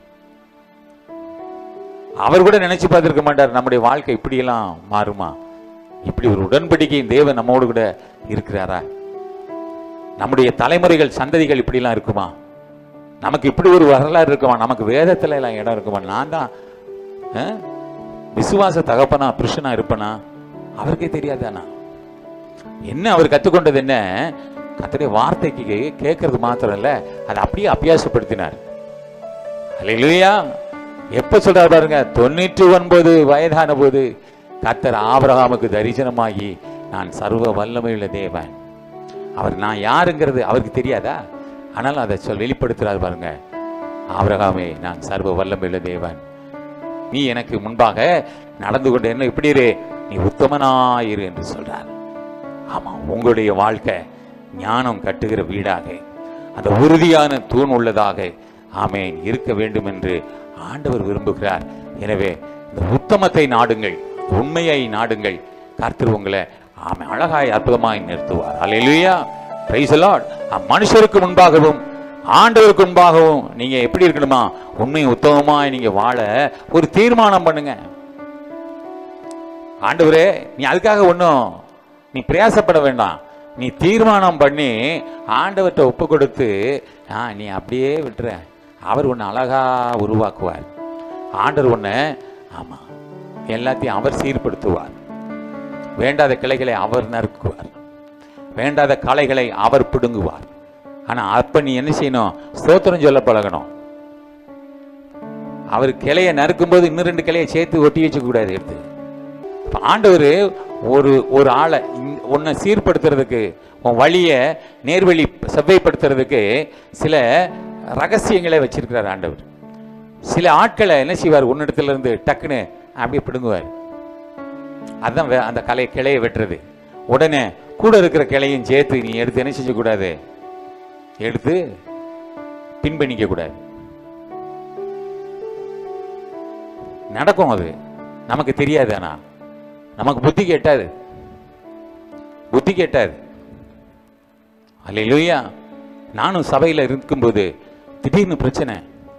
அவர் கூட நினைச்சு பார்த்திருக்க மாட்டார் நம்முடைய வாழ்க்கை இப்படியெல்லாம் மாறுமா இப்படி ஒரு உடன்படிக்கை தேவன் நம்மோடு கூட இருக்கிறாரா நம்முடைய தலைமுறைகள் சந்ததிகள் இப்படிலாம் இருக்குமா நமக்கு இப்படி ஒரு வரலாறு இருக்குமா நமக்கு வேதத்துல எல்லாம் இடம் இருக்குமா நான் தான் ஆ? விசுவாச தகப்பனா புருஷனா இருப்பனா அவருக்கே தெரியாதானா என்ன அவர் கற்றுக்கொண்டது என்ன கத்தடைய வார்த்தைக்கு கேட்கறது மாத்திரம் இல்ல அதை அப்படியே அபியாசப்படுத்தினார் அல்லேலூயா எப்ப சொல்றாரு பாருங்க தொண்ணூற்றி ஒன்பது வயதான போது கர்த்தர் ஆபிரகாமுக்கு தரிசனமாகி நான் சர்வ வல்லமையுள்ள தேவன் அவர் நான் யாருங்கிறது அவருக்கு தெரியாதா ஆனாலும் அதை சொல் வெளிப்படுத்துறாரு பாருங்க ஆபிரகாமே நான் சர்வ வல்லமையுள்ள தேவன் நீ எனக்கு முன்பாக நடந்து கொண்டு என்ன இப்படி இரு நீ உத்தமனாயிரு என்று சொல்றார் ஆமா உங்களுடைய வாழ்க்கை ஞானம் கட்டுகிற வீடாக அந்த உறுதியான தூண் உள்ளதாக ஆமேன் இருக்க வேண்டும் என்று ஆண்டவர் விரும்புகிறார் எனவே இந்த உத்தமத்தை நாடுங்கள் உண்மையை நாடுங்கள் கர்த்தர் உங்களை ஆமை அழகாய் அற்புதமாய் நிறுத்துவார் அல்லேலூயா பிரைஸ் லார்ட் மனுஷருக்கு முன்பாகவும் ஆண்டவருக்கு முன்பாகவும் நீங்க எப்படி இருக்கணுமா உண்மை உத்தமமாய் நீங்க வாழ ஒரு தீர்மானம் பண்ணுங்க ஆண்டவரே நீ அதுக்காக ஒன்றும் நீ பிரயாசப்பட வேண்டாம் நீ தீர்மானம் பண்ணி ஆண்டவர்கிட்ட ஒப்பு கொடுத்து ஆ நீ அப்படியே விட்டுற அவர் உன்னை அழகா உருவாக்குவார் ஆண்டவர் உன்னை ஆமா எல்லாத்தையும் அவர் சீர்படுத்துவார் வேண்டாத கிளைகளை அவர் நறுக்குவார் வேண்டாத களைகளை அவர் பிடுங்குவார் ஆனா அப்ப நீ என்ன செய்யணும் ஸ்தோத்திரம் சொல்ல பழகணும் அவர் கிளையை நறுக்கும்போது இன்னும் ரெண்டு கிளையை சேர்த்து ஒட்டி வச்சுக்க கூடாது எடுத்து இப்ப ஆண்டவர் ஒரு ஒரு ஆளை இந்- உன்னை சீர்படுத்துறதுக்கு உன் வழியை நேர்வழி செவ்வைப்படுத்துறதுக்கு சில ரகசியங்களை வச்சிருக்கிறார் ஆண்டவர் சில ஆட்களை என்ன செய்வார் உன்னிடத்துல இருந்து டக்குன்னு அப்படியே பிடுங்குவார் அதான் வே- அந்த கலை கிளையை வெட்டுறது உடனே கூட இருக்கிற கிளையும் சேர்த்து நீ எடுத்து என்ன செஞ்சக்கூடாது எடுத்து பின்பணிக்க கூடாது நடக்கும் அது நமக்கு தெரியாது ஆனா நமக்கு புத்தி கேட்டாது புத்தி கேட்டாது அல்லேலூயா நானும் சபையில இருக்கும்போது திடீர்னு பிரச்சனை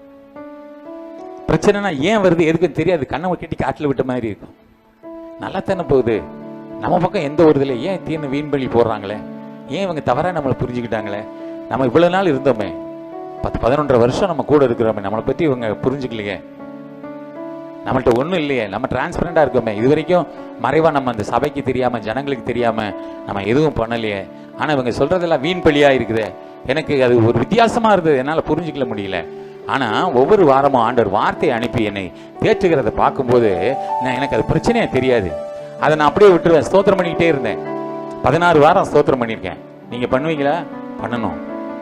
பிரச்சனைனா ஏன் வருது எதுக்கும் தெரியாது கண்ணை கட்டி காட்டில் விட்ட மாதிரி இருக்கும் நல்லா தானே போகுது நம்ம பக்கம் எந்த ஒரு இதில் ஏன் தீர்னு வீண் பலி போடுறாங்களே ஏன் இவங்க தவறா நம்மளை புரிஞ்சுக்கிட்டாங்களே நம்ம இவ்வளவு நாள் இருந்தோமே பத்து பதினொன்றரை வருஷம் நம்ம கூட இருக்கிறோமே நம்மளை பத்தி இவங்க புரிஞ்சுக்கலையே நம்மள்ட்ட ஒன்றும் இல்லையே நம்ம டிரான்ஸ்பரண்டாக இருக்கோமே இது வரைக்கும் மறைவா நம்ம அந்த சபைக்கு தெரியாம ஜனங்களுக்கு தெரியாம நம்ம எதுவும் பண்ணலையே ஆனா இவங்க சொல்றதெல்லாம் வீண் பலியா இருக்குதே எனக்கு அது ஒரு வித்தியாசமா இருந்தது என்னால புரிஞ்சுக்கல முடியல ஆனா ஒவ்வொரு வாரமும் ஆண்டவர் வார்த்தையை அனுப்பி என்னை தேற்றுகிறத பார்க்கும்போது நான் எனக்கு அது பிரச்சனையே தெரியாது அதை நான் அப்படியே விட்டுருவேன் ஸ்தோத்திரம் பண்ணிக்கிட்டே இருந்தேன் பதினாறு வாரம் ஸ்தோத்திரம் பண்ணியிருக்கேன் நீங்க பண்ணுவீங்களா பண்ணணும்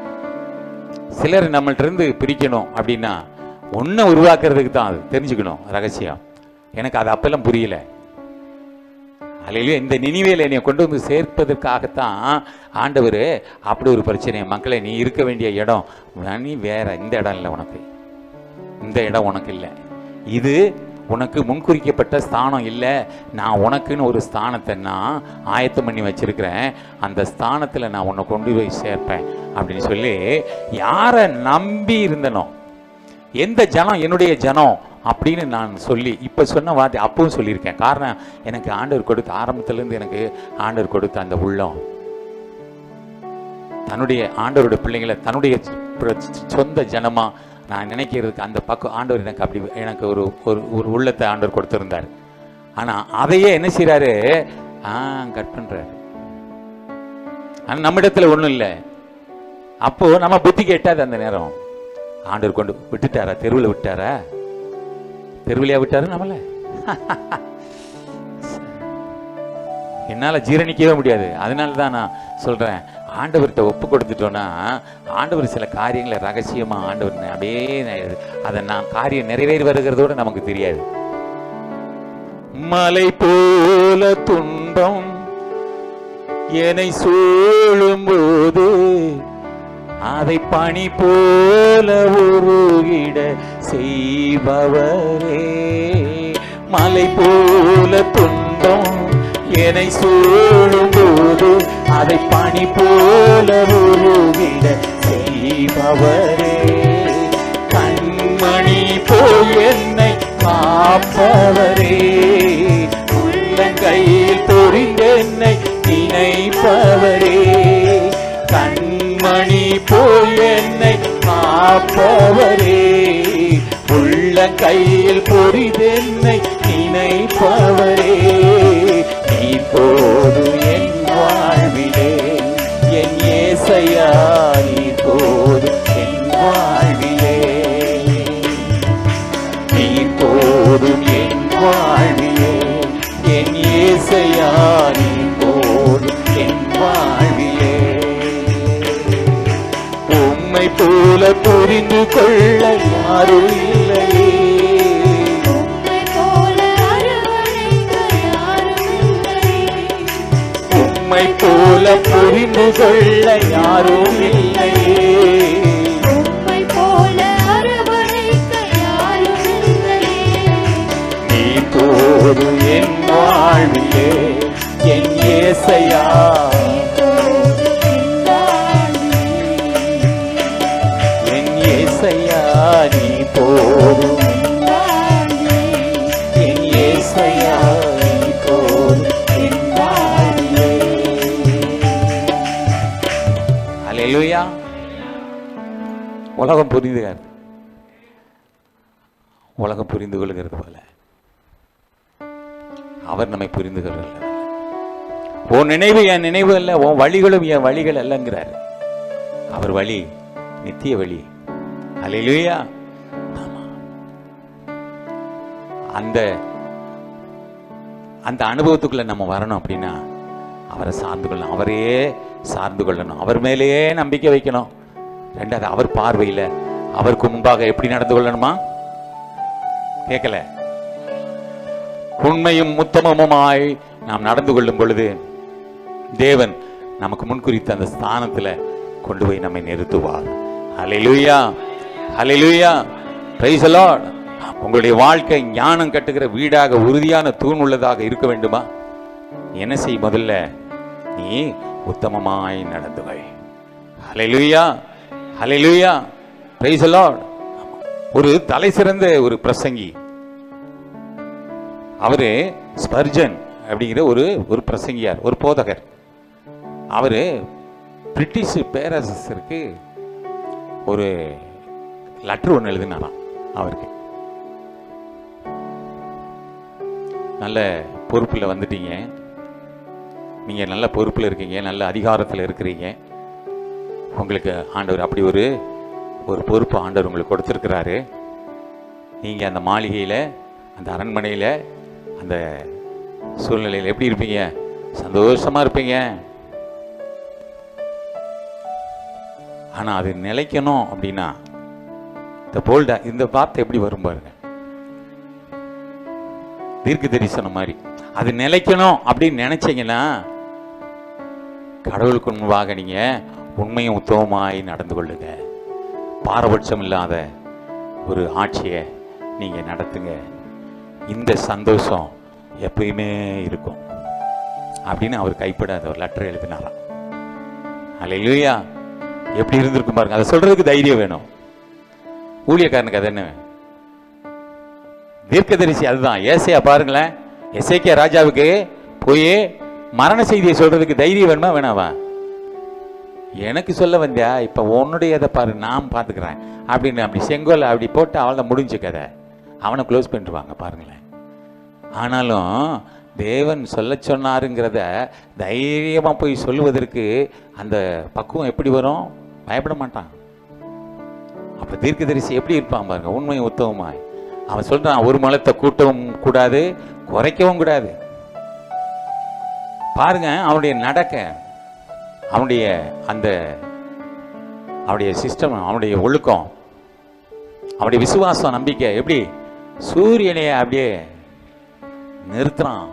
சிலர் நம்மள்ட்ட இருந்து பிரிக்கணும் அப்படின்னா ஒன்றை உருவாக்குறதுக்கு தான் அது தெரிஞ்சுக்கணும் ரகசியம் எனக்கு அது அப்பெல்லாம் புரியல அலையிலேயே இந்த நினைவேல என்னை கொண்டு வந்து சேர்ப்பதற்காகத்தான் ஆண்டவர் அப்படி ஒரு பிரச்சனை மக்களை நீ இருக்க வேண்டிய இடம் நீ வேற இந்த இடம் இல்லை உனக்கு இந்த இடம் உனக்கு இல்லை இது உனக்கு முன்குறிக்கப்பட்ட ஸ்தானம் இல்லை நான் உனக்குன்னு ஒரு ஸ்தானத்தை நான் ஆயத்தம் பண்ணி வச்சிருக்கிறேன் அந்த ஸ்தானத்தில் நான் உன்னை கொண்டு போய் சேர்ப்பேன் அப்படின்னு சொல்லி யாரை நம்பி இருந்தனோ எந்த ஜனம் என்னுடைய ஜனம் அப்படின்னு நான் சொல்லி இப்போ சொன்ன வார்த்தை அப்பவும் சொல்லியிருக்கேன் காரணம் எனக்கு ஆண்டவர் கொடுத்த ஆரம்பத்திலேருந்து எனக்கு ஆண்டவர் கொடுத்த அந்த உள்ளம் தன்னுடைய ஆண்டவருடைய பிள்ளைங்களை தன்னுடைய பிர- சொந்த ஜனமா நான் நினைக்கிறதுக்கு அந்த பக்கம் ஆண்டவர் எனக்கு அப்படி எனக்கு ஒரு ஒரு ஒரு உள்ளத்தை ஆண்டவர் கொடுத்திருந்தார் ஆனா அதையே என்ன செய்றாரு ஆ கட் பண்றாரு ஆனா நம்மிடத்துல ஒண்ணும் இல்லை அப்போ நம்ம புத்தி கேட்டாது அந்த நேரம் ஆண்டவர் கொண்டு விட்டுட்டாரா தெருவில் விட்டாரா தெருவிலையா விட்டாரு நம்மள என்னால ஜீரணிக்கவே முடியாது அதனால தான் நான் சொல்றேன் ஆண்டவர்கிட்ட ஒப்பு கொடுத்துட்டோன்னா ஆண்டவர் சில காரியங்களை ரகசியமா ஆண்டவர் ந- அப்படியே ந- அதை நான் காரியம் நிறைவேறி வருகிறதோட நமக்கு தெரியாது மலை போல துன்பம் என்னை சூழும் போது அதை பனி போல உருகிட செய்பவரே மலை போல துன்பம் என்னை சூழும் போது அதை பனி போல உருகிட செய்பவரே கண்மணி போல் என்னை காப்பவரே உள்ளங்கையில் பொறிந்தென்னை நினைப்பவரே கண்மணி போல் என்னை காப்பவரே உள்ளங்கையில் பொறிதென்னை நினைப்பவரே நீ போது என் வாழ்விலே என் ஏசையா நீ போது என் வாழ்விலே நீ கொள்ள யாரும் இல்லையே உம்மை போல அரவணைக்க யாரும் இல்லையே உம்மை போல புரிந்து கொள்ள யாரும் இல்லையே உம்மை போல அரவணைக்க யாரும் இல்லையே நீ போதும் என் வாழ்விலே என் ஏசையா இப்போது என் வாழ்விலே என் ஏசையா நீ போதும் என் வாழ்விலே என் ஏசையா நீ போதும் என் வாழ்விலே அல்லேலூயா உலகம் புரிந்துகார் உலகம் புரிந்து கொள்கிறது போல அவர் நம்மை புரிந்து கொள்ளவில்லை உன் நினைவு என் நினைவு அல்ல உன் வழிகளும் என் வழிகள் அல்லங்கிறார் அவர் வழி நித்திய வழி அல்லேலூயா ஆமா அந்த அந்த அனுபவத்துக்குள்ள நம்ம வரணும் அப்படின்னா அவரை சார்ந்து கொள்ளணும் அவரையே சார்ந்து கொள்ளணும் அவர் மேலேயே நம்பிக்கை வைக்கணும் ரெண்டாவது அவர் பார்வையில அவருக்கு முன்பாக எப்படி நடந்து கொள்ளணுமா கேட்கல உண்மையும் உத்தமமுமாய் நாம் நடந்து கொள்ளும் பொழுது தேவன் நமக்கு முன்குறித்த அந்த ஸ்தானத்துல கொண்டு போய் நம்மை நிறுத்துவார் ஹalleluya ஹalleluya praise the lord உங்களுடைய வாழ்க்கை ஞானம் கட்டுகிற வீடாக உறுதியான தூண் உள்ளதாக இருக்க வேண்டுமா நீ என்ன செய் முதல்ல நீ உத்தமமாய் நடந்து வை ஹalleluya ஹalleluya praise the lord ஒரு தலை சிறந்த ஒரு பிரசங்கி அவரு ஸ்பர்ஜன் அப்படிங்கிற ஒரு ஒரு பிரசங்கியார் ஒரு போதகர் அவரு பிரிட்டிஷ் பேரரசருக்கு ஒரு லெட்டர் ஒன்று எழுதினாராம் அவருக்கு நல்ல பொறுப்பில் வந்துட்டீங்க நீங்கள் நல்ல பொறுப்பில் இருக்கீங்க நல்ல அதிகாரத்தில் இருக்கிறீங்க உங்களுக்கு ஆண்டவர் அப்படி ஒரு ஒரு பொறுப்பு ஆண்டவர் உங்களுக்கு கொடுத்துருக்கிறாரு நீங்கள் அந்த மாளிகையில் அந்த அரண்மனையில் அந்த சூழ்நிலையில் எப்படி இருப்பீங்க சந்தோஷமாக இருப்பீங்க ஆனால் அது நிலைக்கணும் அப்படின்னா இந்த போல்டா இந்த வார்த்தை எப்படி வரும் பாருங்க தீர்க்க தரிசனம் மாதிரி அது நிலைக்கணும் அப்படின்னு நினைச்சீங்கன்னா கடவுளுக்கு முன்பாக நீங்க உண்மையும் உத்தமமாய் நடந்து கொள்ளுங்க பாரபட்சம் இல்லாத ஒரு ஆட்சியை நீங்க நடத்துங்க இந்த சந்தோஷம் எப்பயுமே இருக்கும் அப்படின்னு அவர் கைப்படாத ஒரு லெட்டர் எழுதினாராம் அல்லையா எப்படி இருந்திருக்கும் பாருங்க அதை சொல்றதுக்கு தைரியம் வேணும் ஊழியக்காரனுக்கு அது என்ன தீர்க்கதரிசி அதுதான் ஏசையா பாருங்களேன் எசேக்கியா ராஜாவுக்கு போய் மரண செய்தியை சொல்றதுக்கு தைரியம் வேணுமா வேணாவா எனக்கு சொல்ல வந்தியா இப்ப உன்னுடையதை பாரு நான் பாத்துக்கிறேன் அப்படின்னு அப்படி செங்கோல் அப்படி போட்டு அவளை முடிஞ்ச கதை அவனை க்ளோஸ் பண்ணிடுவாங்க பாருங்களேன் ஆனாலும் தேவன் சொல்ல சொன்னாருங்கிறத தைரியமா போய் சொல்லுவதற்கு அந்த பக்குவம் எப்படி வரும் பயப்பட மாட்டான் அப்ப தீர்க்கதரிசி எப்படி இருப்பான் பாருங்க உண்மை உத்தவமாய் அவன் சொல்றான் ஒரு மலத்தை கூட்டவும் கூடாது குறைக்கவும் கூடாது பாருங்க அவனுடைய நடக்க அவனுடைய அந்த அவனுடைய சிஸ்டம் அவனுடைய ஒழுக்கம் அவனுடைய விசுவாசம் நம்பிக்கை எப்படி சூரியனை அப்படியே நிறுத்துறான்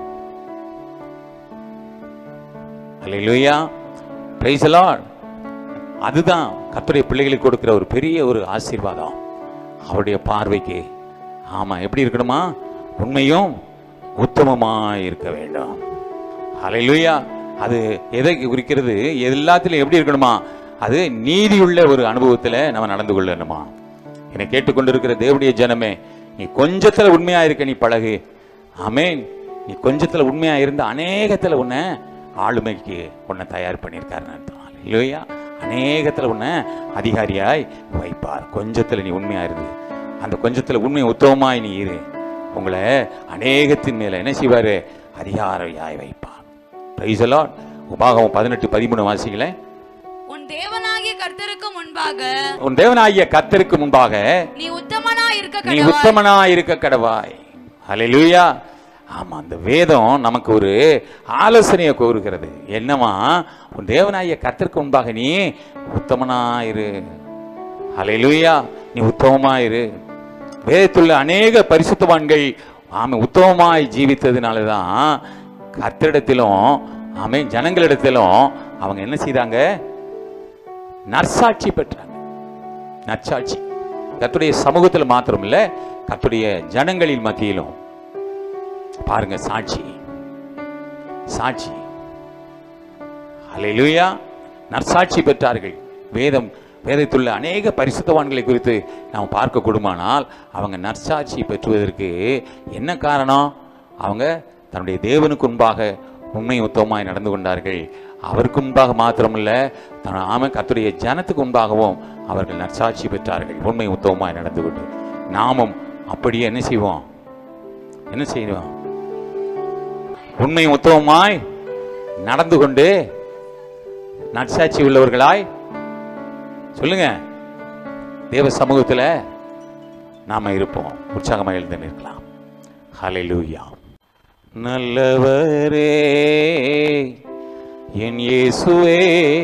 அல்லேலூயா பிரைஸ் லார்ட் அதுதான் கர்த்தருடைய பிள்ளைகளுக்கு கொடுக்கிற ஒரு பெரிய ஒரு ஆசீர்வாதம் அவருடைய பார்வைக்கு ஆமா எப்படி இருக்கணுமா உண்மையும் உத்தமமா இருக்க வேண்டும் ஹalleluya அது எதை குறிக்கிறது எல்லாத்திலும் எப்படி இருக்கணுமா அது நீதியுள்ள ஒரு அனுபவத்துல நம்ம நடந்து கொள்ளணுமா என்னை கேட்டுக்கொண்டிருக்கிற தேவனுடைய ஜனமே நீ கொஞ்சத்துல உண்மையா இருக்க நீ பழகு ஆமென் நீ கொஞ்சத்துல உண்மையா இருந்த அநேகத்துல உன்னை ஆளுமைக்கு உன்னை தயார் பண்ணியிருக்காருன்னு அர்த்தம் இல்லையா அநேகத்துல உன்னை அதிகாரியாய் வைப்பார் கொஞ்சத்துல நீ உண்மையா இருந்து அந்த கொஞ்சத்துல உண்மை உத்தமமாய் நீ இரு உங்களை அநேகத்தின் மேல என்ன செய்வாரு அதிகாரியாய் வைப்பார் பிரைஸ் லார்ட் உபாகமம் பதினெட்டு பதிமூணு வாசிங்களேன் உன் தேவனாகிய கர்த்தருக்கு முன்பாக உன் தேவனாகிய கர்த்தருக்கு முன்பாக நீ உத்தமனா இருக்க நீ கடவாய் உத்தமனா இருக்க கடவாய் ஹalleluya ஆமா அந்த வேதம் நமக்கு ஒரு ஆலோசனையை கோருகிறது என்னமா உன் தேவனாகிய கர்த்தருக்கு முன்பாக நீ உத்தமனா இரு ஹalleluya நீ உத்தமமாயிரு வேதத்துள்ள அநேக பரிசுத்தவான்கள் ஆமை உத்தமமாய் ஜீவித்ததுனால தான் கர்த்தரிடத்திலும் ஆமை ஜனங்களிடத்திலும் அவங்க என்ன செய்தாங்க நற்சாட்சி பெற்றாங்க நற்சாட்சி கர்த்தருடைய சமூகத்தில் மாத்திரம் இல்ல கர்த்தருடைய ஜனங்களின் மத்தியிலும் பாருங்க சாட்சி சாட்சி ஹalleluya நற்சாட்சி பெற்றார்கள் வேதம் வேதத்துள்ள அநேக பரிசுத்தவான்களை குறித்து நாம் பார்க்க கூடுமானால் அவங்க நற்சாட்சி பெற்றுவதற்கு என்ன காரணம் அவங்க தன்னுடைய தேவனுக்கு முன்பாக உண்மை உத்தமமாய் நடந்து கொண்டார்கள் அவருக்கு முன்பாக மாத்திரமல்ல தன் ஆம கர்த்தருடைய ஜனத்துக்கு முன்பாகவும் அவர்கள் நற்சாட்சி பெற்றார்கள் உண்மை உத்தமமாய் நடந்து கொண்டு நாமும் அப்படியே என்ன செய்வோம் என்ன செய்வோம் உண்மை உத்தமமாய் நடந்து கொண்டு நற்சாட்சி உள்ளவர்களாய் சொல்லுங்க தேவ சமூகத்துல நாம இருப்போம் உற்சாகமா எழுந்து நிற்கலாம் ஹalleluya நல்லவரே என் இயேசுவே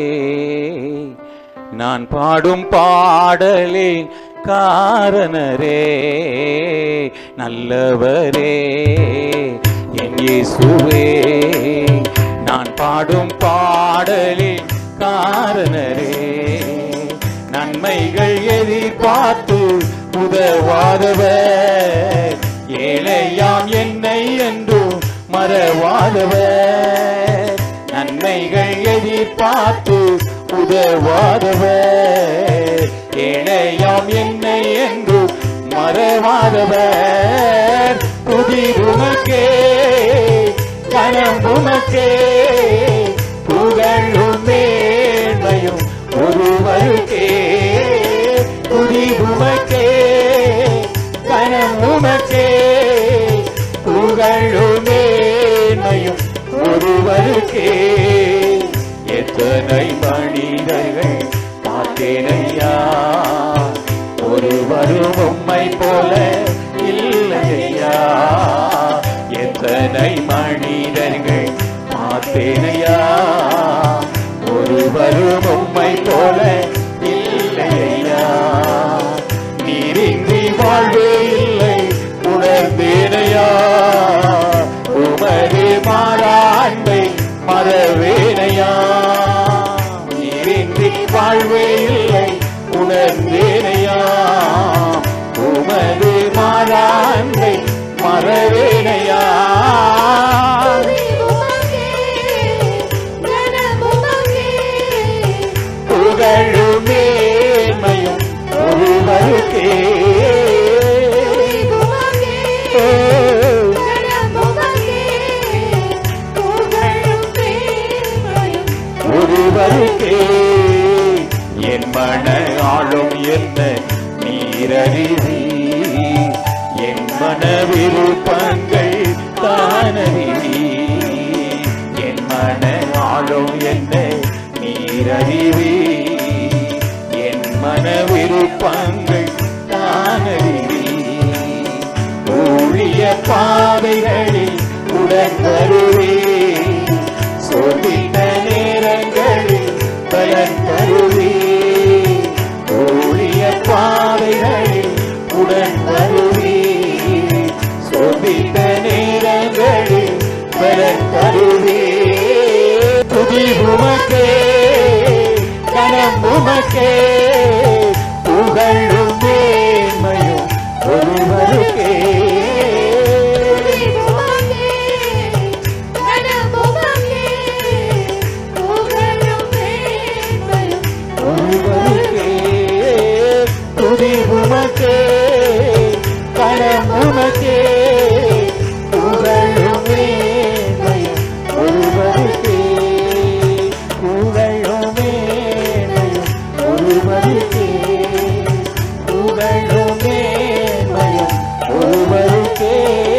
நான் பாடும் பாடலே காரணரே நல்லவரே என் இயேசுவே நான் பாடும் பாடலே காரணரே நன்மைகள் எதிர்பார்த்து உதவாதவர் ஏழையாம் என்னை என்றும் மறவாதவர் நன்மைகள் எதிர்பார்த்து உதவாதவர் ஏழையாம் என்னை என்றும் மறவாதவர் துதி உமக்கே கனம் உமக்கே புகழும் மேன்மையும் ஒருவருக்கே துதி உமக்கே கனம் உமக்கே புகழும் மேன்மையும் ஒருவருக்கே எத்தனை மனிதர்கள் பார்த்தேனையா ஒருவரும் உம்மை போல இல்லையா எத்தனை மனிதர்கள் பார்த்தேனையா ஒருவரும் உம்மை போல இல்லையா நீரின்றி வாழ்வே இல்லை உணர்ந்தேனையா உமது மாறாண்மை மறவேனையா நீரின்றி வாழ்வே இல்லை உணர்ந்தேனையா உமது மாறாண்மை மறவேனையா புகழும் மேன்மையும் ஒருவருக்கே ஒருவருக்கே என் மன ஆளும் என்ன நீரறிவி என் மன விருப்பங்கள் தானறிவி என் மன ஆளும் என்ன நீரறிவி என் மன விருப்பங்கள் தானறிவி ஊழிய பாதைகளில் உடன் வருவே சோதித்த நேரங்களில் பலன் தருவே ஊழிய பாதைகளில் உடன் வருவே சோதித்த நேரங்களில் பலன் தருவே துதி உமக்கே கனம் உமக்கே புகழும் மேன்மையும் ஒருவருக்கே ஒருவருக்கே துதி உமக்கே கனம் உமக்கே புகழும் மேன்மையும் ஒருவருக்கே புகழும் மேன்மையும் ஒருவருக்கே புகழும் மேன்மையும் ஒருவருக்கே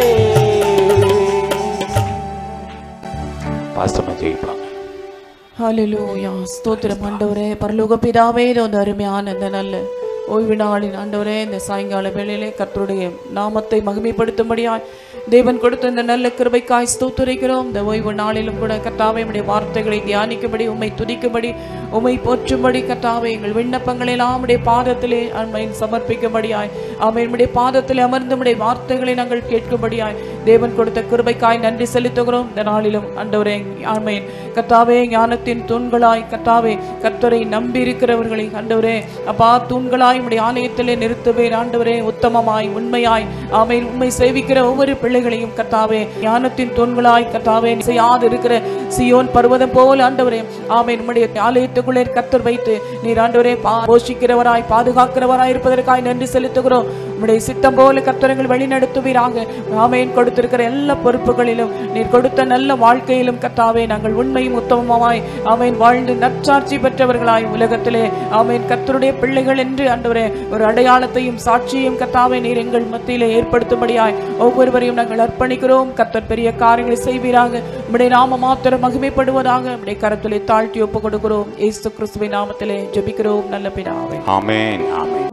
பாஸ்டமா ஜெயிப்பாங்க ஹalleluya ஸ்தோத்திரம் ஆண்டவரே பரலோக பிதாவே இது ஒரு அருமையான இந்த நல்ல ஓய்வு நாளின் ஆண்டவரே இந்த சாயங்கால வேளையிலே கர்த்தருடைய நாமத்தை மகிமைப்படுத்தும்படியாய் தேவன் கொடுத்த இந்த நல்ல கிருபைக்காய் ஸ்தோத்திரிக்கிறோம் இந்த ஓய்வு நாளிலும் கூட கர்த்தாவே உடைய வார்த்தைகளை தியானிக்கும்படி உம்மை துதிக்கும்படி உமை போற்றும்படி கத்தாவே எங்கள் விண்ணப்பங்களை எல்லாம் உடைய பாதத்திலே அண்மையின் சமர்ப்பிக்கும்படியாய் ஆமென் உடைய பாதத்திலே அமர்ந்து உடைய வார்த்தைகளை நாங்கள் கேட்கும்படியாய் தேவன் கொடுத்த கிருபைக்காய் நன்றி செலுத்துகிறோம் இந்த நாளிலும் ஆண்டவரே ஆமென் கத்தாவே ஞானத்தின் தூண்களாய் கத்தாவே கர்த்தரை நம்பி இருக்கிறவர்களை ஆண்டவரே அப்பா தூண்களாய் உடைய ஆலயத்திலே நிறுத்துவேன் ஆண்டவரே உத்தமமாய் உண்மையாய் ஆமென் உண்மை சேவிக்கிற ஒவ்வொரு பிள்ளைகளையும் கத்தாவே ஞானத்தின் தூண்களாய் கத்தாவே செய்யாது இருக்கிற சியோன் பர்வதம் போல் ஆண்டவரே ஆமென் உம்முடைய ஆலயத்துக்குள்ளே கத்தர் வைத்து நீர் ஆண்டவரே பா- போஷிக்கிறவராய் பாதுகாக்கிறவராய் இருப்பதற்காய் நன்றி செலுத்துகிறோம் உம்முடைய சித்தம் போல கத்தரங்கள் வழி நடத்துவீராக ஆமேன் கொடுத்திருக்கிற எல்லா பொறுப்புகளிலும் நீர் கொடுத்த நல்ல வாழ்க்கையிலும் கத்தாவே நாங்கள் உண்மையும் உத்தமமாய் ஆமேன் வாழ்ந்து நற்சாட்சி பெற்றவர்களாய் உலகத்திலே ஆமேன் கத்தருடைய பிள்ளைகள் என்று ஆண்டவரே ஒரு அடையாளத்தையும் சாட்சியும் கத்தாவே நீர் எங்கள் மத்தியிலே ஏற்படுத்தும்படியாய் ஒவ்வொருவரையும் நாங்கள் அர்ப்பணிக்கிறோம் கத்தர் பெரிய காரியங்களை செய்வீராக உம்முடைய நாம மாத்திரம் மகிமைப்படுவதாக உம்முடைய கரத்திலே தாழ்த்தி ஒப்பு கொடுக்கிறோம் இயேசு கிறிஸ்துவின் நாமத்திலே ஜெபிக்கிறோம் நல்ல பிதாவே ஆமென் ஆமென்